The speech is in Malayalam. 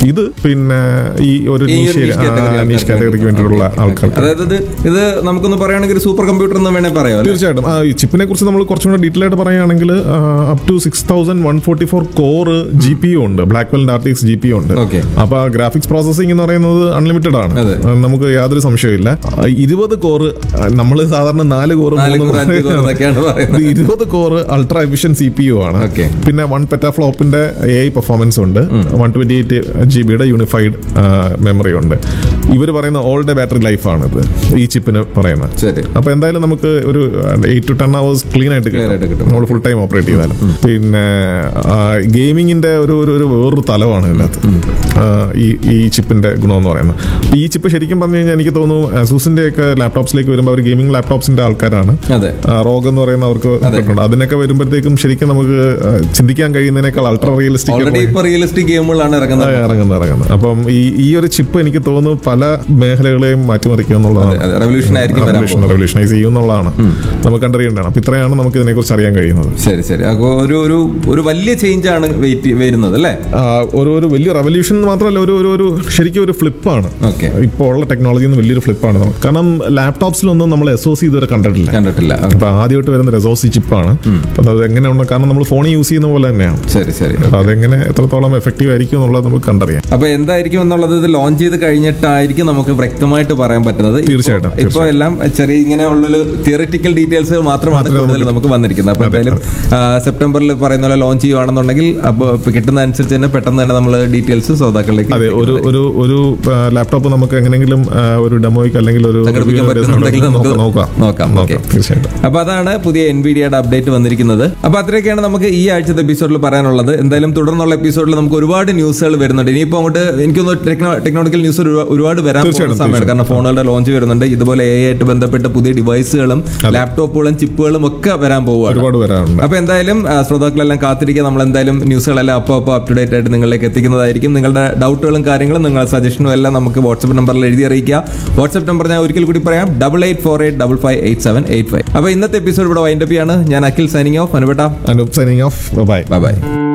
ഇത് പിന്നെ ഈ ഒരു ഈ ഒരു niche niche category നീഷ് കാറ്റഗറിക്ക് വേണ്ടിയിട്ടുള്ള ആൾക്കാർക്ക് അതായത് ഇത് ഇത് നമുക്കൊന്ന് പറയുകയാണെങ്കിൽ ഒരു സൂപ്പർ കമ്പ്യൂട്ടർ എന്ന് വേണേ പറയാം അല്ലേ? തീർച്ചയായിട്ടും ആ, ഈ ചിപ്പിനെ കുറിച്ച് നമ്മൾ കുറച്ചും കൂടെ ഡീറ്റെയിൽ ആയിട്ട് പറയുകയാണെങ്കിൽ up to six thousand one forty four core G P U ഉണ്ട് ബ്ലാക്ക് വെൽ ആർട്ടിക്സ് ജി പി യു ഉണ്ട് Okay. അപ്പൊ ഗ്രാഫിക്സ് പ്രോസസിംഗ് എന്ന് പറയുന്നത് അൺലിമിറ്റഡ് ആണ് അതെ. ആ, നമുക്ക് യാതൊരു സംശയമില്ല ഇരുപത് കോറ് നമ്മൾ സാധാരണ നാല് കോറ് നാല് core, അഞ്ച് core എന്നൊക്കെയാണ് പറയുന്നത്. ഇരുപത് core ultra efficient C P U ആണ് Okay. പിന്നെ വൺ പെറ്റാഫ്ലോപ്പിന്റെ എ ഐ പെർഫോമൻസ് ഉണ്ട് വൺ ട്വന്റി എയ്റ്റ് ജി ബിയുടെ യൂണിഫൈഡ് മെമ്മറി ഉണ്ട് ഇവർ പറയുന്ന ഓൾ ഡേ ബാറ്ററി ലൈഫ് ആണ് ഇത് ഈ ചിപ്പിന് പറയുന്നത് ശരി അപ്പൊ എന്തായാലും നമുക്ക് ഒരു eight to ten hours clean ആയിട്ട് Clear ആയിട്ട് കിട്ടും. നമ്മൾ ഫുൾ ടൈം ഓപ്പറേറ്റ് ചെയ്താലും പിന്നെ ഗെയിമിങ്ങിന്റെ ഒരു ഒരു ഒരു വേറൊരു തലമാണ് ഇതിനകത്ത് ആ, ഈ ഈ ചിപ്പിന്റെ ഗുണം എന്ന് പറയുന്നത് അപ്പൊ ഈ ചിപ്പ് ശരിക്കും പറഞ്ഞു കഴിഞ്ഞാൽ എനിക്ക് തോന്നുന്നു അസൂസിന്റെ ഒക്കെ ലാപ്ടോപ്സിലേക്ക് വരുമ്പോൾ അവർ ഗെയിമിംഗ് ലാപ്ടോപ്സിന്റെ ആൾക്കാരാണ് അതെ റോഗ് എന്ന് പറയുന്ന അവർക്ക് കിട്ടുന്നുണ്ട് അതിനൊക്കെ വരുമ്പോഴത്തേക്കും ശരിക്കും നമുക്ക് ആ, ചിന്തിക്കാൻ കഴിയുന്നതിനേക്കാൾ അൾട്രാ റിയലിസ്റ്റിക് ഓൾറെഡി ഇപ്പൊ റിയലിസ്റ്റിക് ഗെയിമുകളാണ് ഇറങ്ങുന്നത് ഇറങ്ങുന്നത് ഇറങ്ങുന്നത് അപ്പം ഈ ഈ ഒരു ചിപ്പ് എനിക്ക് തോന്നുന്നു പല മേഖലകളെയും മാറ്റിമറിക്കും എന്നുള്ളതാണ് അതെ റെവല്യൂഷൻ ആയിരിക്കും വരാൻ റെവല്യൂഷൻ റെവല്യൂഷനൈസ് ചെയ്യും എന്നുള്ളതാണ് നമുക്ക് കണ്ടറിയേണ്ടതാണ് അപ്പൊ ഇത്രയാണ് നമുക്ക് ഇതിനെക്കുറിച്ച് അറിയാൻ കഴിയുന്നത് ശരി ശരി അപ്പൊ ഒരു ഒരു ഒരു വലിയ ചേഞ്ച് ആണ് വെയിറ്റ് വരുന്നത് അല്ലേ ആ, ഒരു ഒരു വലിയ റെവല്യൂഷൻ മാത്രമല്ല ഒരു ഒരു ഒരു ശരിക്കും ഒരു ഫ്ലിപ്പാണ് ഓക്കെ ഇപ്പോൾ ഉള്ള ടെക്നോളജിയിൽ നിന്ന് വലിയൊരു ഫ്ലിപ്പാണ് നമുക്ക് കാരണം ലാപ്ടോപ്സിലൊന്നും നമ്മൾ എസ് ഒ സി ഇതുവരെ കണ്ടിട്ടില്ല കണ്ടിട്ടില്ല അപ്പൊ ആദ്യമായിട്ട് വരുന്ന റെസോസി ചിപ്പാണ് അപ്പൊ അത് എങ്ങനെയുണ്ട് കാരണം നമ്മൾ ഫോണിൽ യൂസ് ചെയ്യുന്ന പോലെ തന്നെയാണ് ശരി ശരി അപ്പൊ അതെങ്ങനെ എത്രത്തോളം എഫക്റ്റീവ് ആയിരിക്കും എന്നുള്ളത് നമുക്ക് കണ്ടറിയാം അപ്പൊ എന്തായിരിക്കും എന്നുള്ളത് ഇത് ലോഞ്ച് ചെയ്ത് കഴിഞ്ഞിട്ടായിരിക്കും നമുക്ക് വ്യക്തമായിട്ട് പറയാൻ പറ്റുന്നത് ഇപ്പോ- തീർച്ചയായിട്ടും, ഇപ്പോ എല്ലാം ചെറിയ ഇങ്ങനെയുള്ള തിയറിറ്റിക്കൽ ഡീറ്റെയിൽസ് മാത്രമാണ് കൂടുതൽ നമുക്ക് വന്നിരിക്കുന്നത് അപ്പൊ എന്തായാലും ആ, സെപ്റ്റംബറിൽ പറയുന്ന പോലെ ലോഞ്ച് ചെയ്യുവാണെന്നുണ്ടെങ്കിൽ അപ്പോൾ കിട്ടുന്ന അനുസരിച്ച് തന്നെ പെട്ടെന്ന് തന്നെ നമ്മൾ ഡീറ്റെയിൽസ് ശ്രോതാക്കളിലേക്ക് അതെ ഒരു ഒരു ഒരു ലാപ്ടോപ്പ് നമുക്ക് എങ്ങനെയെങ്കിലും ആ, ഒരു ഡെമോയ്ക്ക് അല്ലെങ്കിൽ ഒരു സംഘടിപ്പിക്കാൻ review പറ്റുന്നുണ്ടെങ്കിൽ നമുക്ക് നോക്കാം നോക്കാം, ഓക്കേ. തീർച്ചയായിട്ടും അപ്പൊ അതാണ് പുതിയ എൻവിഡിയുടെ അപ്ഡേറ്റ് വന്നിരിക്കുന്നത് അപ്പൊ അത്രയൊക്കെയാണ് നമുക്ക് ഈ ആഴ്ചത്തെ എപ്പിസോഡിൽ പറയാനുള്ളത് എന്തായാലും തുടർന്നുള്ള എപ്പിസോഡിൽ നമുക്ക് ഒരുപാട് ന്യൂസുകൾ വരുന്നുണ്ട് ഇനിയിപ്പോ അങ്ങോട്ട് എനിക്കൊന്ന് ടെക്നോളജിക്കൽ ന്യൂസ് ഒരുപാട് വരാൻ പോകുന്ന തീർച്ചയായിട്ടും, സമയമാണ് കാരണം ഫോണുകളുടെ ലോഞ്ച് വരുന്നുണ്ട് ഇതുപോലെ എ ആയിട്ട് ബന്ധപ്പെട്ട പുതിയ ഡിവൈസുകളും ലാപ്ടോപ്പുകളും ചിപ്പുകളും ഒക്കെ വരാൻ പോവുകയാണ് ഒരുപാട് വരാറുണ്ട് അപ്പൊ എന്തായാലും ആ, ശ്രോതാക്കളെല്ലാം കാത്തിരിക്കുക നമ്മൾ എന്തായാലും ന്യൂസുകളെല്ലാം അപ്പോൾ അപ്പോൾ അപ് ടു ഡേറ്റ് ആയിട്ട് നിങ്ങളിലേക്ക് എത്തിക്കുന്നതായിരിക്കും നിങ്ങളുടെ ഡൗട്ടുകളും കാര്യങ്ങളും നിങ്ങളുടെ സജഷനും എല്ലാം നമുക്ക് വാട്സ്ആപ്പ് നമ്പറിൽ എഴുതി അറിയിക്കുക വാട്സ്ആപ്പ് നമ്പർ ഞാൻ ഒരിക്കൽ കൂടി പറയാം double eight four eight double five eight seven eight five അപ്പൊ ഇന്നത്തെ എപ്പിസോഡ് ഇവിടെ വൈൻഡപ്പ് ചെയ്യാണ് ഞാൻ അഖിൽ സൈനിങ് ഓഫ് അനുപേട്ട Anoop signing off bye bye by